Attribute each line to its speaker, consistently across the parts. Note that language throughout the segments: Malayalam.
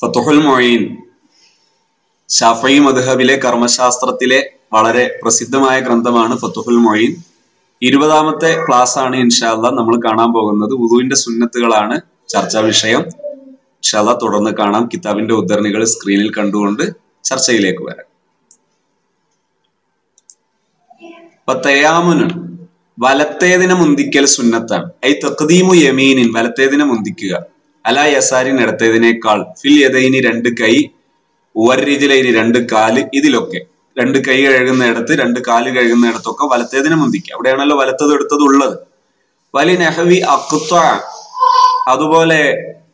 Speaker 1: ഫത്തുഹുൽ മൊയ്ൻ ഷാഫി മദ്ഹബിലെ കർമ്മശാസ്ത്രത്തിലെ വളരെ പ്രസിദ്ധമായ ഗ്രന്ഥമാണ് ഫത്തുഹുൽ മൊയ്ൻ ഇരുപതാമത്തെ ക്ലാസ് ആണ് ഇൻഷാല്ല നമ്മൾ കാണാൻ പോകുന്നത് ഉദുവിന്റെ സുന്നത്തുകളാണ് ചർച്ചാ വിഷയം ഇൻഷാല്ല തുടർന്ന് കാണാം കിതാബിന്റെ ഉദ്ധരണികൾ സ്ക്രീനിൽ കണ്ടുകൊണ്ട് ചർച്ചയിലേക്ക് വരാം അപ്പൊ തയാമുന് വലത്തേതിനെ മുന്തിക്കൽ സുന്നത്താണ് ഐ തഖദീമു യമീനിൻ വലത്തേതിനെ മുന്തിക്കുക അല യസാരിൻ ഇടത്തേതിനേക്കാൾ ഫിൽ യദൈനി രണ്ട് കൈ ഉവരിജിലൈനി രണ്ട് കാല് ഇതിലൊക്കെ രണ്ട് കൈ കഴുകുന്ന ഇടത്ത് രണ്ട് കാല് കഴുകുന്ന ഇടത്തൊക്കെ വലത്തേതിനെ മുന്തിക്കുക അവിടെയാണല്ലോ വലത്തത് എടുത്തത് ഉള്ളത് വലി നെഹവി അക്കുത്വ അതുപോലെ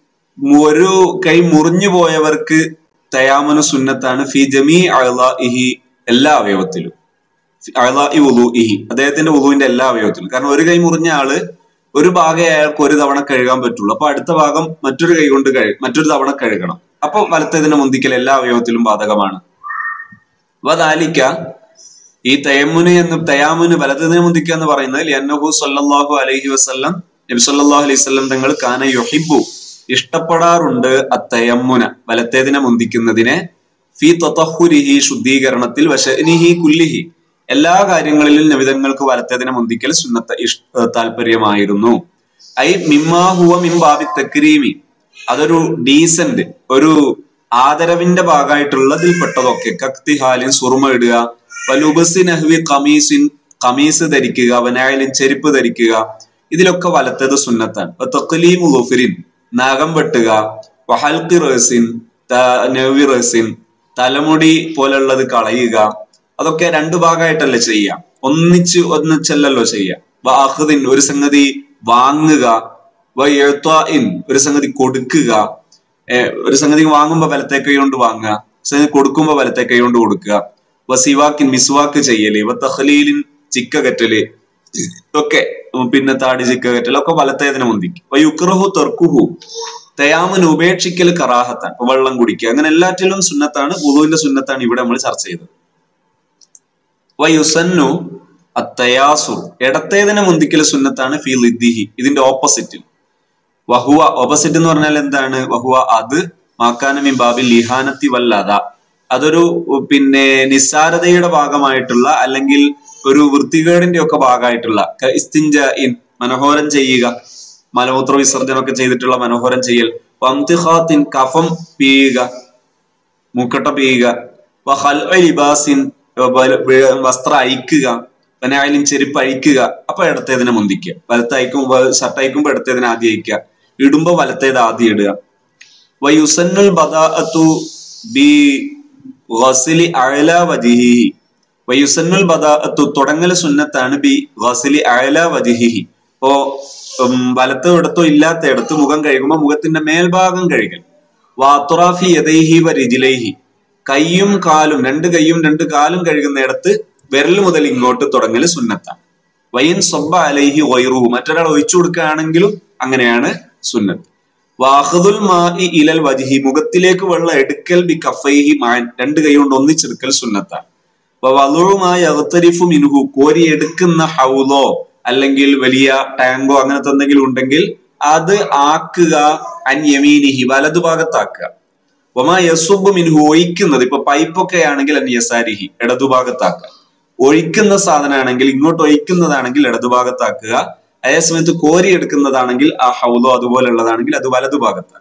Speaker 1: ഒരു കൈ മുറിഞ്ഞു പോയവർക്ക് തയാമന സുന്നത്താണ് ഫി ജമീ ഇഹി എല്ലാ അവയവത്തിലും അഴലായി ഇഹി അദ്ദേഹത്തിന്റെ ഉളുവിന്റെ എല്ലാ അവയവത്തിലും കാരണം ഒരു കൈ മുറിഞ്ഞ ആള് ഒരു ഭാഗം അയാൾക്ക് ഒരു തവണ കഴുകാൻ പറ്റുള്ളൂ അപ്പൊ അടുത്ത ഭാഗം മറ്റൊരു കൈ കൊണ്ട് കഴു മറ്റൊരു തവണ കഴുകണം അപ്പൊ വലത്തേതിനെ മുന്തിക്കൽ എല്ലാ അവയവത്തിലും ബാധകമാണ് വദാലിക്ക ഈ തയമ്മുന് എന്ന് തയാമുന് വലത്തേതിനെ മുന്തിക്കുക എന്ന് പറയുന്നത് ലിയന്നഹു സല്ലല്ലാഹു അലൈഹി വസല്ലം നബി സല്ലല്ലാഹു അലൈഹി വസല്ലം തങ്ങൾ കാന യുഹിബു ഇഷ്ടപ്പെടാറുണ്ട് അത്തയമ്മുന വലത്തേതിനെ മുന്തിക്കുന്നതിനെ ഫി തതഹുരിഹി ശുദ്ധീകരണത്തിൽ വശനിഹി കുല്ലിഹി എല്ലാ കാര്യങ്ങളിലും നബിതങ്ങൾക്ക് വലത്തേതിനെ മുന്തിക്കൽ സുന്നത്ത ഇഷ് താല്പര്യമായിരുന്നു ഐ മിമ്മാഹുവ മിം ബാബി തക്രീമി അതൊരു ഡീസന്റ് ഒരു ആദരവിന്റെ ഭാഗമായിട്ടുള്ളതിൽ പെട്ടതൊക്കെ കക്തിഹാലിൻ സുറുമ ഇടുക വലുബസി നഹ്വി കമീസിൻ കമീസ് ധരിക്കുക വനായാലും ചെരുപ്പ് ധരിക്കുക ഇതിലൊക്കെ വലത്തത് സുന്നത്താണ് തൊക്കലീമു ഗുഫിരിൻ നഖം വെട്ടുക വഹൽക്കി റേസിൻ നവി റേസിൻ തലമുടി പോലുള്ളത് കളയുക അതൊക്കെ രണ്ടു ഭാഗമായിട്ടല്ലേ ചെയ്യാം ഒന്നിച്ച് ഒന്നിച്ചല്ലല്ലോ ചെയ്യാം വാഹുദിൻ ഒരു സംഗതി വാങ്ങുക വയത്വാഇൻ ഒരു സംഗതി കൊടുക്കുക ഒരു സംഗതി വാങ്ങുമ്പോ വലത്തെ കൈ കൊണ്ട് വാങ്ങുക സംഗതി കൊടുക്കുമ്പോ വലത്തെ കൈ കൊണ്ട് കൊടുക്കുക വസിവാക്കിൻ മിസ്വാക്ക് ചെയ്യല് വ തഹ്ലീലിൻ ചിക്ക കെറ്റല് ഒക്കെ പിന്നെ താടി ചിക്ക കെറ്റൽ ഒക്കെ വലത്തേതിനെ മുന്തിക്കും വയുക്രഹു തെർക്കുഹു തയാമിന് ഉപേക്ഷിക്കൽ കറാഹത്താണ് ഇപ്പൊ വെള്ളം കുടിക്കുക അങ്ങനെ എല്ലാറ്റിലും സുന്നത്താണ് ഉദുവിന്റെ സുന്നത്താണ് ഇവിടെ നമ്മൾ ചർച്ച ചെയ്തത് വയുസന്നു അത്തയാസു ഇടത്തേതിനെ മുന്തിക്കൽ സുന്നത്താണ് ഫീ ലിദ്ദിഹി ഇതിന്റെ ഓപ്പോസിറ്റ് വഹുവ ഓപ്പോസിറ്റ് എന്ന് പറഞ്ഞാൽ എന്താണ് വഹുവ അത് മാക്കാനമി ബാബി ലിഹാനത്തി വല്ലത അതൊരു പിന്നെ നിസ്സാരതയുടെ ഭാഗമായിട്ടുള്ള അല്ലെങ്കിൽ ഒരു വൃത്തികേടിന്റെ ഒക്കെ ഭാഗമായിട്ടുള്ള ഇസ്തിഞ്ച ഇൻ മനോഹരം ചെയ്യുക മലമൂത്ര വിസർജനമൊക്കെ ചെയ്തിട്ടുള്ള മനോഹരം ചെയ്യൽ വംതിഹാത്തിൻ കഫം പീയുക മൂക്കട്ട പീയുക വഹൽ ലിബാസിൻ വസ്ത്രം അയക്കുക പനായാലും ചെരുപ്പ് അഴിക്കുക അപ്പൊ ഇടത്തേതിനെ മുന്തിക്കുക വലത്ത് അയക്കുമ്പോ ഷർട്ട് അയക്കുമ്പോ ഇടത്തേതിനെ ആദ്യം അയക്കുക ഇടുമ്പോ വലത്തേത് ആദ്യം ഇടുക വയുസന്നുൽ ബദാഅത്തു ബി ഗസ്ലി അഅല വജിഹിഹി വയുസന്നുൽ ബദാഅത്തു തുടങ്ങൽ സുന്നത്താണ് ബി ഗസ്ലി അഅല വജിഹിഹി ഇപ്പോ വലത്തോ ഇടത്തോ ഇല്ലാത്ത ഇടത്ത് മുഖം കഴുകുമ്പോൾ മുഖത്തിന്റെ മേൽഭാഗം കഴുകൽ വാത്തുറാഫി യദൈഹി വ റിജിലൈഹി കൈയും കാലും രണ്ട് കൈയും രണ്ട് കാലും കഴുകുന്നിടത്ത് വിരൽ മുതൽ ഇങ്ങോട്ട് തുടങ്ങൽ സുന്നത്താണ് വൈൻ സൊബ അലൈഹി വൈറുഹു മറ്റൊരാൾ ഒഴിച്ചു കൊടുക്കുകയാണെങ്കിലും അങ്ങനെയാണ് സുന്നത്ത് വാഹുദുൽ മാഇ ഇലൽ വജിഹി മുഖത്തിലേക്ക് വെള്ളം എടുക്കൽ ബി കഫൈഹി മാൻ രണ്ട് കൈ കൊണ്ട് ഒന്നിച്ചെടുക്കൽ സുന്നത്താണ് വലുമായി അകത്തരിഫു മിനുഹു കോരി എടുക്കുന്ന ഹൗലോ അല്ലെങ്കിൽ വലിയ ടാങ്കോ അങ്ങനത്തെ എന്തെങ്കിലും ഉണ്ടെങ്കിൽ അത് ആക്കുക അന്യമീനിഹി വലതുഭാഗത്താക്കുക ഒമാ യസുബ് മിൻഹു ഒഴിക്കുന്നത് ഇപ്പൊ പൈപ്പൊക്കെ ആണെങ്കിൽ അൻ യസാരിഹി ഇടതുഭാഗത്താക്കുക ഒഴിക്കുന്ന സാധനമാണെങ്കിൽ ഇങ്ങോട്ട് ഒഴിക്കുന്നതാണെങ്കിൽ ഇടതുഭാഗത്താക്കുക അതേ സമയത്ത് കോരി എടുക്കുന്നതാണെങ്കിൽ ആ ഹൗലോ അതുപോലുള്ളതാണെങ്കിൽ അത് വലതുഭാഗത്താക്കുക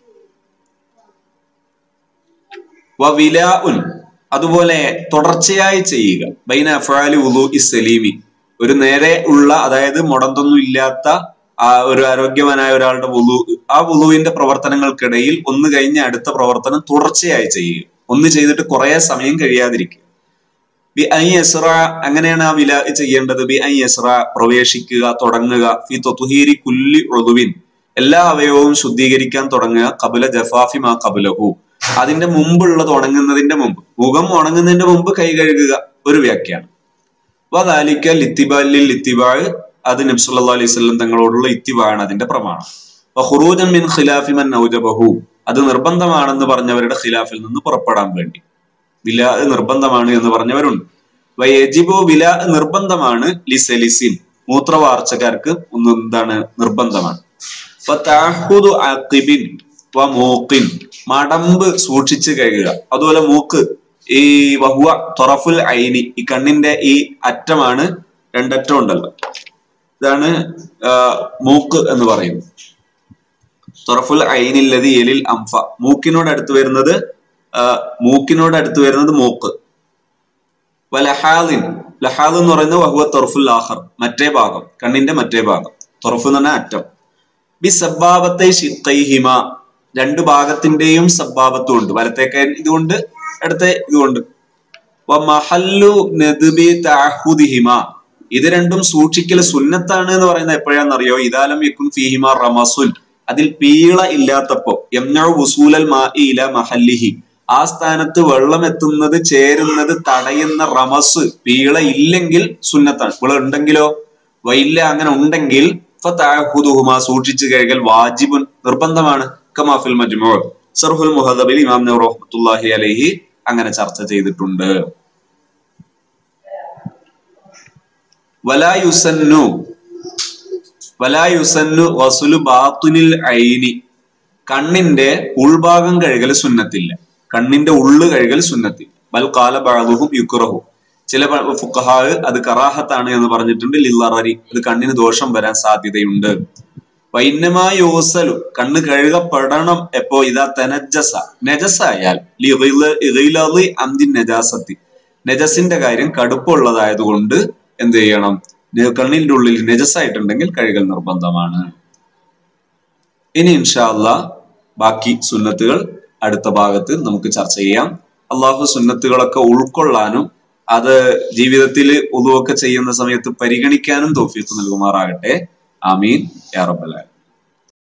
Speaker 1: വിലാഉൻ അതുപോലെ തുടർച്ചയായി ചെയ്യുക ബൈന അഫാലി ഉലു ഇസ്സലീമി ഒരു നേരെ ഉള്ള അതായത് മുടന്തൊന്നും ഇല്ലാത്ത ആ ഒരു ആരോഗ്യവാനായ ഒരാളുടെ വുളു ആ വുളുവിന്റെ പ്രവർത്തനങ്ങൾക്കിടയിൽ ഒന്ന് കഴിഞ്ഞ അടുത്ത പ്രവർത്തനം തുടർച്ചയായി ചെയ്യുക ഒന്ന് ചെയ്തിട്ട് കുറെ സമയം കഴിയാതിരിക്കുക ബി ഐ എസ്ര അങ്ങനെയാണ് ആ വില ചെയ്യേണ്ടത് ബി ഐ എസ്ര പ്രവേശിക്കുക തുടങ്ങുക ഫി തൊത്തുഹീരി കുല്ലി ഒതുവിൻ എല്ലാ അവയവവും ശുദ്ധീകരിക്കാൻ തുടങ്ങുക കബുല ജഫാഫി മാ കബുലഹു അതിന്റെ മുമ്പുള്ളത് ഉണങ്ങുന്നതിന്റെ മുമ്പ് മുഖം ഉണങ്ങുന്നതിന്റെ മുമ്പ് കൈ കഴുകുക ഒരു വ്യാഖ്യാനം വദാലിക്ക ലിത്തിബാലിൽ ലിത്തിബാഴ് അത് നബ്സുല്ലാ അലൈഹി സ്വലം തങ്ങളോടുള്ള ഇത്തിബാണ് അതിന്റെ പ്രമാണം ഹുറൂജൻ മിൻ ഖിലാഫി മൻ ഔജബഹു അത് നിർബന്ധമാണെന്ന് പറഞ്ഞവരുടെ ഖിലാഫിൽ നിന്ന് പുറപ്പെടാൻ വേണ്ടി വില നിർബന്ധമാണ് എന്ന് പറഞ്ഞവരുണ്ട് വയജിബു വില നിർബന്ധമാണ് ലിസലിസിൻ മൂത്രവാർച്ചക്കാർക്ക് ഒന്ന് എന്താണ് നിർബന്ധമാണ് വ മൂക്കിൻ മടമ്പ് സൂക്ഷിച്ച് കഴുകുക അതുപോലെ മൂക്ക് ഈ വഹുവ തൊറഫുൽ ഐനി ഈ കണ്ണിന്റെ ഈ അറ്റമാണ് രണ്ടറ്റം ഉണ്ടല്ലോ ഇതാണ് ആ, മൂക്ക് എന്ന് പറയുന്നത് തൊറഫുൽ ഐനില്ലതി എലിൽ അംഫ മൂക്കിനോട് അടുത്ത് വരുന്നത് ആ, മൂക്കിനോട് അടുത്ത് വരുന്നത് മൂക്ക് വലഹാദിൻ ലഹാദ് എന്ന് പറയുന്നത് വഹുവ തൊറഫുൽ ആഹർ മറ്റേ ഭാഗം കണ്ണിന്റെ മറ്റേ ഭാഗം തൊറഫ് എന്ന് പറഞ്ഞാൽ അറ്റം ബി സബ്ബാബത്തെ ഷിത്തൈഹിമ രണ്ട് ഭാഗത്തിന്റെയും സബ്ബാബത്തും ഉണ്ട് വലത്തേക്ക് ഇതുകൊണ്ട് ഇടത്തെ ഇതുകൊണ്ട് വ മഹല്ലു നദ്ബി തഅഹുദിഹിമ ഇത് രണ്ടും സൂക്ഷിക്കൽ സുന്നത്താണ് എന്ന് പറയുന്നത് എപ്പോഴാണെന്നറിയോ ഇതാലം യക്കുൻ ഫീഹിമ റമസുൻ അതിൽ പീള ഇല്ലാത്തപ്പോ യംനഉ വുസൂലൽ മാഇ ഇല മഹല്ലിഹി ആ സ്ഥാനത്ത് വെള്ളം എത്തുന്നത് ചേരുന്നത് തടയുന്ന റമസ് പീള ഇല്ലെങ്കിൽ സുന്നത്താണ് ഇവിടെ ഉണ്ടെങ്കിലോ വൈല്ല അങ്ങനെ ഉണ്ടെങ്കിൽ ഫതഅഹുദുഹുമ സൂക്ഷിച്ചു കഴുകൽ വാജിബുൻ നിർബന്ധമാണ് കമാഫിൽ മജ്മൂ സർഹുൽ മുഹദബിൽ ഇമാം നൗർ റഹ്മത്തുള്ളാഹി അലൈഹി അങ്ങനെ ചർച്ച ചെയ്തിട്ടുണ്ട് വലാ യുസന്നു വലാ യുസന്നു വസുലു ബാത്തുനിൽ ഐനി കണ്ണിന്റെ ഉൾഭാഗം കഴുകൽ സുന്നത്തില്ല കണ്ണിന്റെ ഉള്ളു കഴുകൽ സുന്നത്തില്ല ബൽ കാല ബഅദുഹും യുക്റഹു ചില ഫുഖഹാ അത് കറാഹത്താണ് എന്ന് പറഞ്ഞിട്ടുണ്ട് ലില്ലറരി അത് കണ്ണിന് ദോഷം വരാൻ സാധ്യതയുണ്ട് വൈന്നമാ യോസലു കണ്ണ് കഴുകപ്പെടണം എപ്പോ ഇതാ തനജസ നജസായാൽ ലിഗിലളി അംദിൻ നജാസത്തി നജസിന്റെ കാര്യം കടുപ്പമുള്ളതായതുകൊണ്ട് എന്ത് ചെയ്യണം നെ- കണ്ണിന്റെ ഉള്ളിൽ നജസായിട്ടുണ്ടെങ്കിൽ കഴുകൽ നിർബന്ധമാണ് ഇനി ഇൻഷാ അല്ലാ ബാക്കി സുന്നത്തുകൾ അടുത്ത ഭാഗത്ത് നമുക്ക് ചർച്ച ചെയ്യാം അള്ളാഹു സുന്നത്തുകളൊക്കെ ഉൾക്കൊള്ളാനും അത് ജീവിതത്തിൽ ഉതുവൊക്കെ ചെയ്യുന്ന സമയത്ത് പരിഗണിക്കാനും തോഫീക്ക് നൽകുമാറാകട്ടെ ആമീൻ യാ റബ്ബൽ ആലമീൻ